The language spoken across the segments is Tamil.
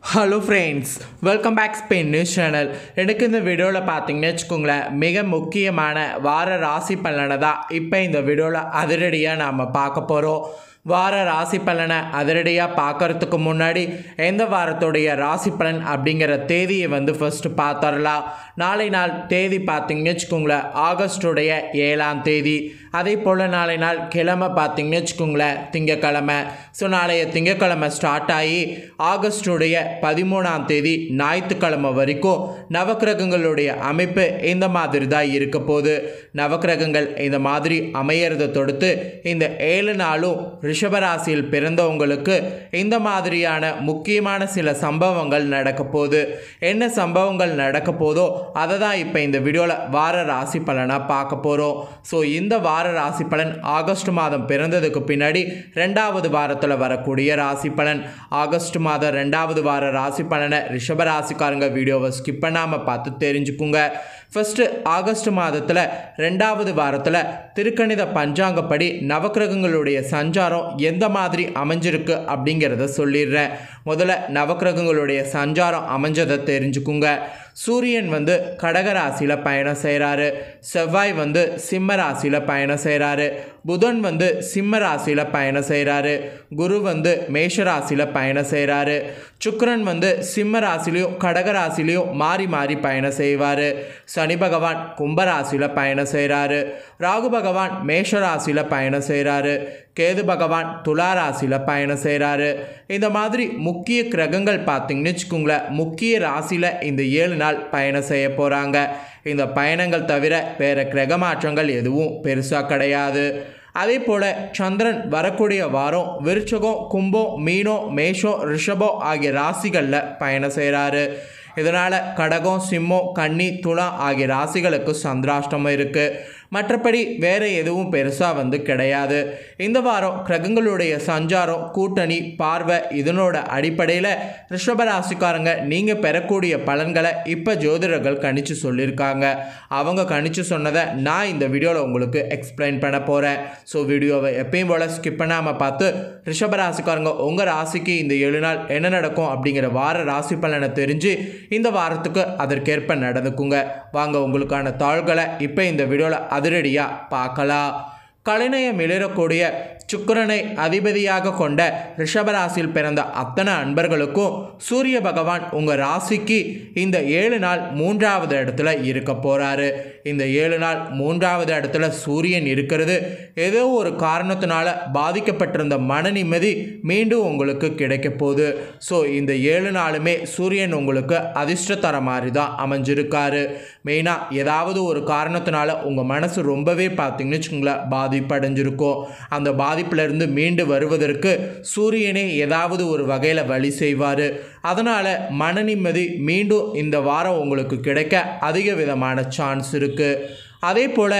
hello friends welcome back Spain news channel எனக்கு இந்த வீடியோவில் பார்த்தீங்கன்னு வச்சுக்கோங்களேன் மிக முக்கியமான வார ராசி பலனை தான் இப்போ இந்த வீடியோவில் அதிரடியாக நாம் பார்க்க போகிறோம் வார ராசி பலனை அதிரடியாக பார்க்கறதுக்கு முன்னாடி எந்த வாரத்துடைய ராசி பலன் அப்படிங்கிற தேதியை வந்து ஃபஸ்ட்டு பார்த்துடலாம் நாளை நாள் தேதி பார்த்தீங்கன்னு வச்சுக்கோங்களேன் ஆகஸ்டுடைய ஏழாம் தேதி அதே போல் நாளை நாள் கிழமை பார்த்தீங்கன்னு வச்சுக்கோங்களேன் திங்கக்கிழமை ஸோ நாளைய திங்கக்கிழமை ஸ்டார்ட் ஆகி ஆகஸ்டுடைய பதிமூணாம் தேதி ஞாயிற்றுக்கிழமை வரைக்கும் நவக்கிரகங்களுடைய அமைப்பு இந்த மாதிரி தான் இருக்க போகுது நவக்கிரகங்கள் இந்த மாதிரி அமையறதை தொடுத்து இந்த ஏழு நாளும் ரிஷபராசியில் பிறந்தவங்களுக்கு இந்த மாதிரியான முக்கியமான சில சம்பவங்கள் நடக்க போகுது என்ன சம்பவங்கள் நடக்க போதோ அதை தான் இப்போ இந்த வீடியோவில் வார ராசி பலனாக பார்க்க போகிறோம் ஸோ இந்த வார ராசி பலன் ஆகஸ்ட் மாதம் பிறந்ததுக்கு பின்னாடி ரெண்டாவது வாரத்தில் வரக்கூடிய ராசி பலன் ஆகஸ்ட் மாதம் ரெண்டாவது வார ராசி பலனை ரிஷப ராசிக்காரங்க வீடியோவை ஸ்கிப் பண்ணாமல் பார்த்து தெரிஞ்சுக்குங்க ஃபஸ்ட்டு ஆகஸ்ட் மாதத்தில் ரெண்டாவது வாரத்தில் திருக்கணித பஞ்சாங்கப்படி நவக்கிரகங்களுடைய சஞ்சாரம் எந்த மாதிரி அமைஞ்சிருக்கு அப்படிங்கிறத சொல்லிடுறேன் முதல்ல நவக்கிரகங்களுடைய சஞ்சாரம் அமைஞ்சதை தெரிஞ்சுக்குங்க சூரியன் வந்து கடக ராசியில் பயணம் செய்கிறாரு செவ்வாய் வந்து சிம்ம ராசியில் பயணம் செய்கிறாரு புதன் வந்து சிம்ம ராசியில் பயணம் செய்கிறாரு குரு வந்து மேஷ ராசியில் பயணம் செய்கிறாரு சுக்கிரன் வந்து சிம்ம ராசிலையும் கடக ராசிலையும் மாறி மாறி பயணம் செய்வார் சனி பகவான் கும்ப ராசியில் பயணம் செய்கிறாரு ராகு பகவான் மேஷ ராசியில் பயணம் செய்கிறாரு கேது பகவான் துலா ராசியில் பயணம் செய்கிறாரு இந்த மாதிரி முக்கிய கிரகங்கள் பார்த்தீங்கன்னு வச்சுக்கோங்களேன் முக்கிய ராசியில் இந்த ஏழு நாள் பயணம் செய்ய போகிறாங்க இந்த பயணங்கள் தவிர வேறு கிரக மாற்றங்கள் எதுவும் பெருசாக கிடையாது அதே போல் சந்திரன் வரக்கூடிய வாரம் விருச்சகம் கும்பம் மீனோ மேஷோ ரிஷபோ ஆகிய ராசிகளில் பயணம் செய்கிறாரு இதனால் கடகம் சிம்மம் கன்னி துலாம் ஆகிய ராசிகளுக்கு சந்திராஷ்டமம் இருக்குது மற்றபடி வேறு எதுவும் பெருசாக வந்து கிடையாது இந்த வாரம் கிரகங்களுடைய சஞ்சாரம் கூட்டணி பார்வை இதனோட அடிப்படையில் ரிஷபராசிக்காரங்க நீங்கள் பெறக்கூடிய பலன்களை இப்போ ஜோதிடர்கள் கணிச்சு சொல்லியிருக்காங்க அவங்க கணிச்சு சொன்னதை நான் இந்த வீடியோவில் உங்களுக்கு எக்ஸ்பிளைன் பண்ண போகிறேன் ஸோ வீடியோவை எப்பயும் போல் ஸ்கிப் பண்ணாமல் பார்த்து ரிஷபராசிக்காரங்க உங்கள் ராசிக்கு இந்த ஏழு நாள் என்ன நடக்கும் அப்படிங்கிற வார ராசி பலனை தெரிஞ்சு இந்த வாரத்துக்கு அதற்கேற்ப நடந்துக்குங்க வாங்க உங்களுக்கான தாள்களை இப்போ இந்த வீடியோவில் அதிரடியாக பார்க்கலாம் கலைநயம் இளரக்கூடிய சுக்கிரனை அதிபதியாக கொண்ட ரிஷபராசியில் பிறந்த அத்தனை அன்பர்களுக்கும் சூரிய பகவான் உங்கள் ராசிக்கு இந்த ஏழு நாள் மூன்றாவது இடத்துல இருக்க போகிறாரு இந்த ஏழு நாள் மூன்றாவது இடத்துல சூரியன் இருக்கிறது ஏதோ ஒரு காரணத்தினால பாதிக்கப்பட்டிருந்த மன நிம்மதி மீண்டும் உங்களுக்கு கிடைக்க போகுது ஸோ இந்த ஏழு நாளுமே சூரியன் உங்களுக்கு அதிர்ஷ்ட தர மாதிரி தான் அமைஞ்சிருக்காரு மெயினாக ஏதாவது ஒரு காரணத்தினால உங்கள் மனசு ரொம்பவே பார்த்தீங்கன்னு வச்சுக்கோங்களேன் பாதிப்படைஞ்சிருக்கும் அந்த பாதிப்பிலிருந்து மீண்டு வருவதற்கு சூரியனே ஏதாவது ஒரு வகையில் வழி செய்வார் அதனால் மன நிம்மதி மீண்டும் இந்த வாரம் உங்களுக்கு கிடைக்க அதிக விதமான சான்ஸ் இருக்குது அதே போல்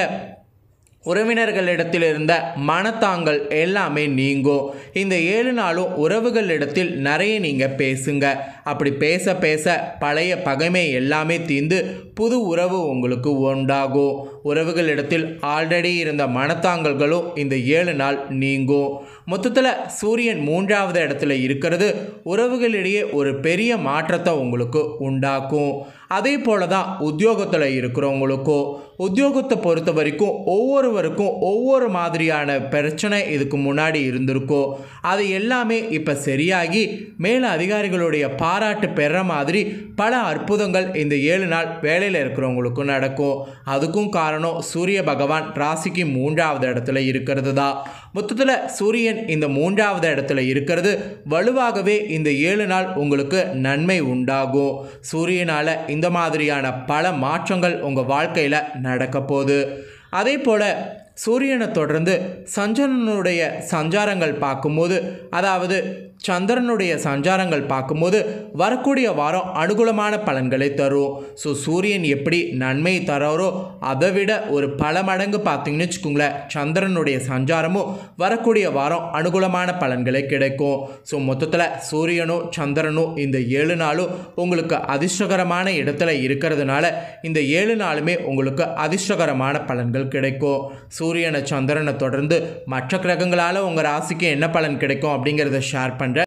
உறவினர்களிடத்தில் இருந்த மனத்தாங்கள் எல்லாமே நீங்கும் இந்த ஏழு நாளும் உறவுகளிடத்தில் நிறைய நீங்கள் பேசுங்க அப்படி பேச பேச பழைய பகைமை எல்லாமே தீர்ந்து புது உறவு உங்களுக்கு உண்டாகும் உறவுகளிடத்தில் ஆல்ரெடி இருந்த மனத்தாங்கல்களும் இந்த ஏழு நாள் நீங்கும் மொத்தத்தில் சூரியன் மூன்றாவது இடத்துல இருக்கிறது உறவுகளிடையே ஒரு பெரிய மாற்றத்தை உங்களுக்கு உண்டாக்கும் அதே போல தான் உத்தியோகத்தில் இருக்கிறவங்களுக்கும் உத்தியோகத்தை பொறுத்த வரைக்கும் ஒவ்வொருவருக்கும் ஒவ்வொரு மாதிரியான பிரச்சனை இதுக்கு முன்னாடி இருந்திருக்கும் அது எல்லாமே இப்போ சரியாகி மேல அதிகாரிகளுடைய பாராட்டு பெற மாதிரி பல அற்புதங்கள் இந்த ஏழு நாள் வேலையில் இருக்கிறவங்களுக்கும் நடக்கும் அதுக்கும் காரணம் சூரிய பகவான் ராசிக்கு மூன்றாவது இடத்துல இருக்கிறது தான் மொத்தத்தில் சூரியன் இந்த மூன்றாவது இடத்துல இருக்கிறது வலுவாகவே இந்த ஏழு நாள் உங்களுக்கு நன்மை உண்டாகும் சூரியனால் இந்த மாதிரியான பல மாற்றங்கள் உங்கள் வாழ்க்கையில் நடக்க போகுது அதே போல் சூரியனை தொடர்ந்து சந்திரனுடைய சஞ்சாரங்கள் பார்க்கும்போது அதாவது சந்திரனுடைய சஞ்சாரங்கள் பார்க்கும்போது வரக்கூடிய வாரம் அனுகூலமான பலன்களை தரும் ஸோ சூரியன் எப்படி நன்மை தராரோ அதை விட ஒரு பல மடங்கு பார்த்தீங்கன்னு வச்சுக்கோங்களேன் சந்திரனுடைய சஞ்சாரமும் வரக்கூடிய வாரம் அனுகூலமான பலன்களை கிடைக்கும் ஸோ மொத்தத்தில் சூரியனும் சந்திரனும் இந்த ஏழு நாளும் உங்களுக்கு அதிர்ஷ்டகரமான இடத்துல இருக்கிறதுனால இந்த ஏழு நாளுமே உங்களுக்கு அதிர்ஷ்டகரமான பலன்கள் கிடைக்கும் சூரியனை சந்திரனை தொடர்ந்து மற்ற கிரகங்களால் உங்கள் ராசிக்கு என்ன பலன் கிடைக்கும் அப்படிங்கிறத ஷேர் பண்ணுறேன்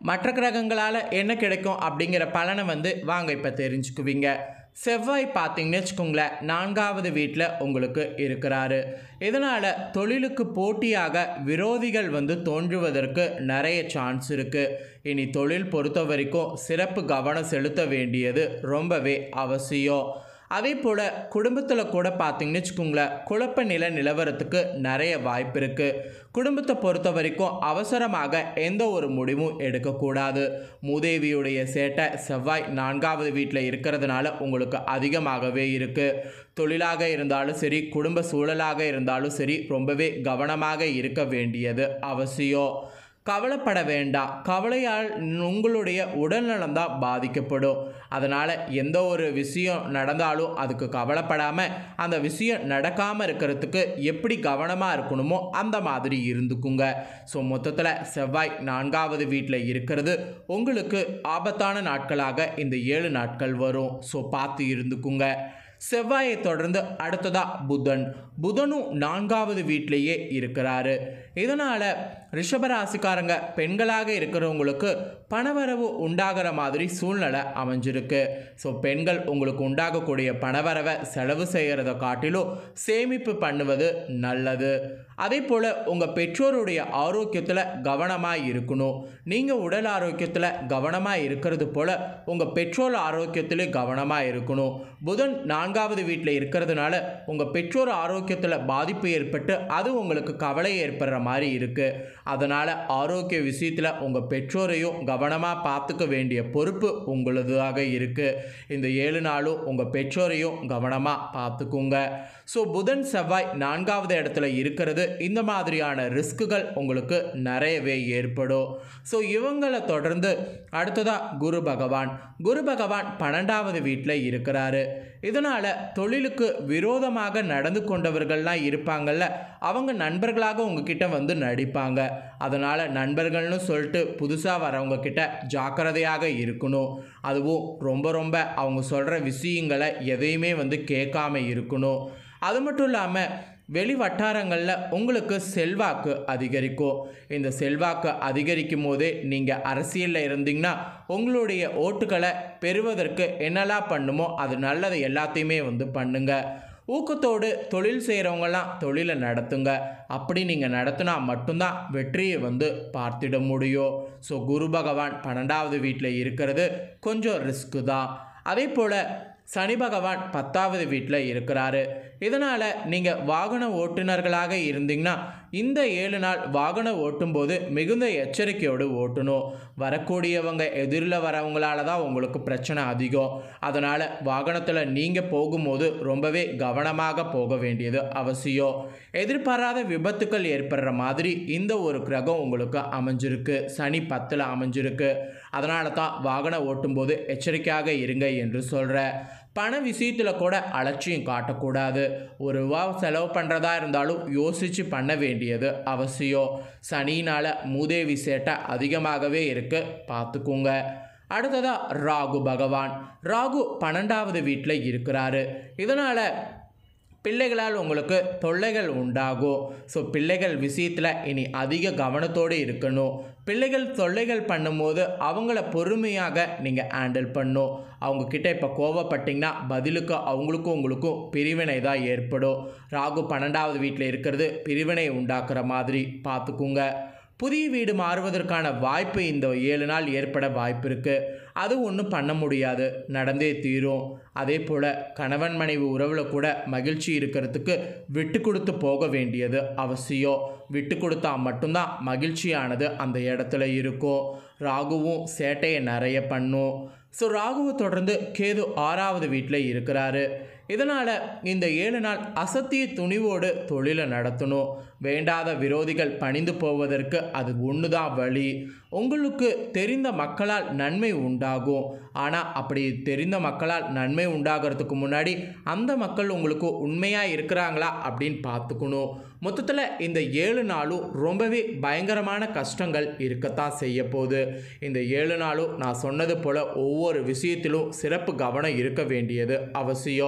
மற்ற கிரகங்களால் என்ன கிடைக்கும் அப்படிங்கிற பலனை வந்து வாங்க இப்போ தெரிஞ்சுக்குவீங்க செவ்வாய் பார்த்தீங்கன்னு வச்சுக்கோங்களேன் நான்காவது வீட்டில் உங்களுக்கு இருக்கிறாரு இதனால் தொழிலுக்கு போட்டியாக விரோதிகள் வந்து தோன்றுவதற்கு நிறைய சான்ஸ் இருக்குது இனி தொழில் பொறுத்த வரைக்கும் சிறப்பு கவனம் செலுத்த வேண்டியது ரொம்பவே அவசியம் அதே போல் குடும்பத்தில் கூட பார்த்தீங்கன்னு வச்சுக்கோங்களேன் குழப்ப நிலை நிலவரத்துக்கு நிறைய வாய்ப்பு இருக்குது குடும்பத்தை பொறுத்த வரைக்கும் அவசரமாக எந்த ஒரு முடிவும் எடுக்கக்கூடாது மூதேவியுடைய சேட்டை செவ்வாய் நான்காவது வீட்டில் இருக்கிறதுனால உங்களுக்கு அதிகமாகவே இருக்குது தொழிலாக இருந்தாலும் சரி குடும்ப சூழலாக இருந்தாலும் சரி ரொம்பவே கவனமாக இருக்க வேண்டியது அவசியம் கவலைப்பட வேண்டாம் கவலையால் உங்களுடைய உடல்நலம் தான் பாதிக்கப்படும் அதனால் எந்த ஒரு விஷயம் நடந்தாலும் அதுக்கு கவலைப்படாமல் அந்த விஷயம் நடக்காமல் இருக்கிறதுக்கு எப்படி கவனமாக இருக்கணுமோ அந்த மாதிரி இருந்துக்குங்க ஸோ மொத்தத்தில் செவ்வாய் நான்காவது வீட்டில் இருக்கிறது உங்களுக்கு ஆபத்தான நாட்களாக இந்த ஏழு நாட்கள் வரும் ஸோ பார்த்து இருந்துக்குங்க செவ்வாயை தொடர்ந்து அடுத்ததா புதன் புதனும் நான்காவது வீட்டிலேயே இருக்கிறாரு இதனால் ரிஷபராசிக்காரங்க பெண்களாக இருக்கிறவங்களுக்கு பணவரவு உண்டாகிற மாதிரி சூழ்நிலை அமைஞ்சிருக்கு ஸோ பெண்கள் உங்களுக்கு உண்டாகக்கூடிய பணவரவை செலவு செய்கிறத காட்டிலும் சேமிப்பு பண்ணுவது நல்லது அதே போல் உங்கள் பெற்றோருடைய ஆரோக்கியத்தில் கவனமாக இருக்கணும் நீங்கள் உடல் ஆரோக்கியத்தில் கவனமாக இருக்கிறது போல் உங்கள் பெற்றோர் ஆரோக்கியத்திலே கவனமாக இருக்கணும் புதன் நான்காவது வீட்டில் இருக்கிறதுனால உங்கள் பெற்றோர் ஆரோக்கியத்தில் பாதிப்பு ஏற்பட்டு அது உங்களுக்கு கவலை ஏற்படுற மாதிரி இருக்குது அதனால் ஆரோக்கிய விஷயத்தில் உங்கள் பெற்றோரையும் கவனமாக பார்த்துக்க வேண்டிய பொறுப்பு உங்களதாக இருக்குது இந்த ஏழு நாளும் உங்கள் பெற்றோரையும் கவனமாக பார்த்துக்குங்க ஸோ புதன் செவ்வாய் நான்காவது இடத்துல இருக்கிறது இந்த மாதிரியான ரிஸ்க்குகள் உங்களுக்கு நிறையவே ஏற்படும் ஸோ இவங்களை தொடர்ந்து அடுத்ததாக குரு பகவான் குரு பகவான் பன்னெண்டாவது வீட்டில் இருக்கிறாரு இதனால் தொழிலுக்கு விரோதமாக நடந்து கொண்டவர்கள்லாம் இருப்பாங்கல்ல அவங்க நண்பர்களாக உங்ககிட்ட வந்து நடிப்பாங்க அதனால் நண்பர்கள்னு சொல்லிட்டு புதுசாக வரவங்க கிட்ட ஜாக்கிரதையாக இருக்கணும் அதுவும் ரொம்ப ரொம்ப அவங்க சொல்கிற விஷயங்களை எதையுமே வந்து கேட்காம இருக்கணும் அது மட்டும் இல்லாமல் வெளி வட்டாரங்களில் உங்களுக்கு செல்வாக்கு அதிகரிக்கும் இந்த செல்வாக்கு அதிகரிக்கும் போதே நீங்கள் அரசியலில் இருந்தீங்கன்னா உங்களுடைய ஓட்டுகளை பெறுவதற்கு என்னெல்லாம் பண்ணுமோ அது நல்லதை எல்லாத்தையுமே வந்து பண்ணுங்க ஊக்கத்தோடு தொழில் செய்கிறவங்கலாம் தொழிலை நடத்துங்க அப்படி நீங்கள் நடத்தினா மட்டும்தான் வெற்றியை வந்து பார்த்திட முடியும் ஸோ குரு பகவான் பன்னெண்டாவது வீட்டில் இருக்கிறது கொஞ்சம் ரிஸ்க்கு தான் அதே போல் சனி பகவான் பத்தாவது வீட்டில் இருக்கிறாரு இதனால் நீங்கள் வாகன ஓட்டுநர்களாக இருந்தீங்கன்னா இந்த ஏழு நாள் வாகனம் ஓட்டும்போது மிகுந்த எச்சரிக்கையோடு ஓட்டணும் வரக்கூடியவங்க எதிரில் வரவங்களால தான் உங்களுக்கு பிரச்சனை அதிகம் அதனால் வாகனத்தில் நீங்கள் போகும்போது ரொம்பவே கவனமாக போக வேண்டியது அவசியம் எதிர்பாராத விபத்துக்கள் ஏற்படுற மாதிரி இந்த ஒரு கிரகம் உங்களுக்கு அமைஞ்சிருக்கு சனி பத்தில் அமைஞ்சிருக்கு அதனால தான் வாகனம் ஓட்டும்போது எச்சரிக்கையாக இருங்க என்று சொல்கிறேன் பண விஷயத்தில் கூட அலட்சியம் காட்டக்கூடாது ஒரு ரூபா செலவு பண்ணுறதா இருந்தாலும் யோசித்து பண்ண வேண்டியது அவசியம் சனினால் மூதேவி சேட்டை அதிகமாகவே இருக்குது பார்த்துக்குங்க அடுத்ததா ராகு பகவான் ராகு பன்னெண்டாவது வீட்டில் இருக்கிறாரு இதனால் பிள்ளைகளால் உங்களுக்கு தொல்லைகள் உண்டாகும் ஸோ பிள்ளைகள் விஷயத்தில் இனி அதிக கவனத்தோடு இருக்கணும் பிள்ளைகள் தொல்லைகள் பண்ணும்போது அவங்கள பொறுமையாக நீங்கள் ஹேண்டில் பண்ணும் அவங்கக்கிட்ட இப்போ கோவப்பட்டீங்கன்னா பதிலுக்கு அவங்களுக்கும் உங்களுக்கும் பிரிவினை தான் ஏற்படும் ராகு பன்னெண்டாவது வீட்டில் இருக்கிறது பிரிவினை உண்டாக்குற மாதிரி பார்த்துக்குங்க புதிய வீடு மாறுவதற்கான வாய்ப்பு இந்த ஏழு நாள் ஏற்பட வாய்ப்பு இருக்குது அது ஒன்றும் பண்ண முடியாது நடந்தே தீரும் அதே போல் கணவன் மனைவி உறவில் கூட மகிழ்ச்சி இருக்கிறதுக்கு விட்டு கொடுத்து போக வேண்டியது அவசியம் விட்டு கொடுத்தா மட்டும்தான் மகிழ்ச்சியானது அந்த இடத்துல இருக்கும் ராகுவும் சேட்டையை நிறைய பண்ணும் ஸோ ராகுவை தொடர்ந்து கேது ஆறாவது வீட்டில் இருக்கிறாரு இதனால் இந்த ஏழு நாள் அசத்திய துணிவோடு தொழிலை நடத்தணும் வேண்டாத விரோதிகள் பணிந்து போவதற்கு அது ஒன்று தான் வழி உங்களுக்கு தெரிந்த மக்களால் நன்மை உண்டாகும் ஆனால் அப்படி தெரிந்த மக்களால் நன்மை உண்டாகிறதுக்கு முன்னாடி அந்த மக்கள் உங்களுக்கு உண்மையாக இருக்கிறாங்களா அப்படின்னு பார்த்துக்கணும் மொத்தத்தில் இந்த ஏழு நாளும் ரொம்பவே பயங்கரமான கஷ்டங்கள் இருக்கத்தான் செய்ய போகுது இந்த ஏழு நாளும் நான் சொன்னது போல் ஒவ்வொரு விஷயத்திலும் சிறப்பு கவனம் இருக்க வேண்டியது அவசியம்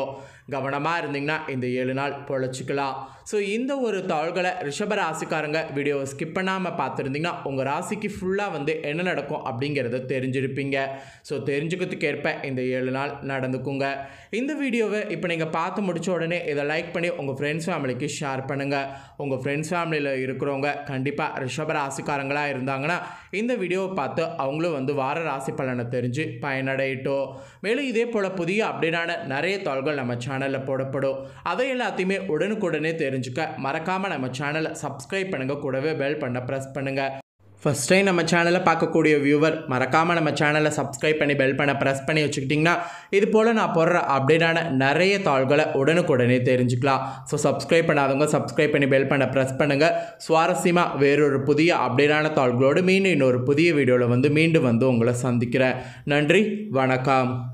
கவனமாக இருந்தீங்கன்னா இந்த ஏழு நாள் பொழைச்சிக்கலாம் ஸோ இந்த ஒரு தாள்களை ரிஷப ராசிக்காரங்க வீடியோவை ஸ்கிப் பண்ணாமல் பார்த்துருந்தீங்கன்னா உங்கள் ராசிக்கு ஃபுல்லாக வந்து என்ன நடக்கும் அப்படிங்கிறத தெரிஞ்சிருப்பீங்க ஸோ தெரிஞ்சுக்கிறதுக்கு ஏற்ப இந்த ஏழு நாள் நடந்துக்குங்க இந்த வீடியோவை இப்போ நீங்கள் பார்த்து முடிச்ச உடனே இதை லைக் பண்ணி உங்கள் ஃப்ரெண்ட்ஸ் ஃபேமிலிக்கு ஷேர் பண்ணுங்கள் உங்கள் ஃப்ரெண்ட்ஸ் ஃபேமிலியில் இருக்கிறவங்க கண்டிப்பாக ரிஷப ராசிக்காரங்களாக இருந்தாங்கன்னா இந்த வீடியோவை பார்த்து அவங்களும் வந்து வார ராசி பலனை தெரிஞ்சு பயனடையட்டும் மேலும் இதே போல் புதிய அப்டேட்டான நிறைய தாள்கள் நம்ம சேனலில் போடப்படும் அதை எல்லாத்தையுமே உடனுக்குடனே தெரிஞ்சுக்க மறக்காமல் நம்ம சேனலை சப்ஸ்கிரைப் பண்ணுங்கள் கூடவே பெல் பண்ண ப்ரெஸ் பண்ணுங்கள் ஃபஸ்ட் டைம் நம்ம சேனலை பார்க்கக்கூடிய வியூவர் மறக்காமல் நம்ம சேனலை சப்ஸ்கிரைப் பண்ணி பெல் பண்ண ப்ரெஸ் பண்ணி வச்சுக்கிட்டிங்கன்னா இது போல் நான் போடுற அப்டேட்டான நிறைய தாள்களை உடனுக்குடனே தெரிஞ்சுக்கலாம் ஸோ சப்ஸ்கிரைப் பண்ணாதவங்க சப்ஸ்கிரைப் பண்ணி பெல் பண்ண ப்ரெஸ் பண்ணுங்கள் சுவாரஸ்யமாக வேறொரு புதிய அப்டேட்டான தாள்களோடு மீண்டும் இன்னொரு புதிய வீடியோவில் வந்து மீண்டும் வந்து உங்களை சந்திக்கிறேன் நன்றி வணக்கம்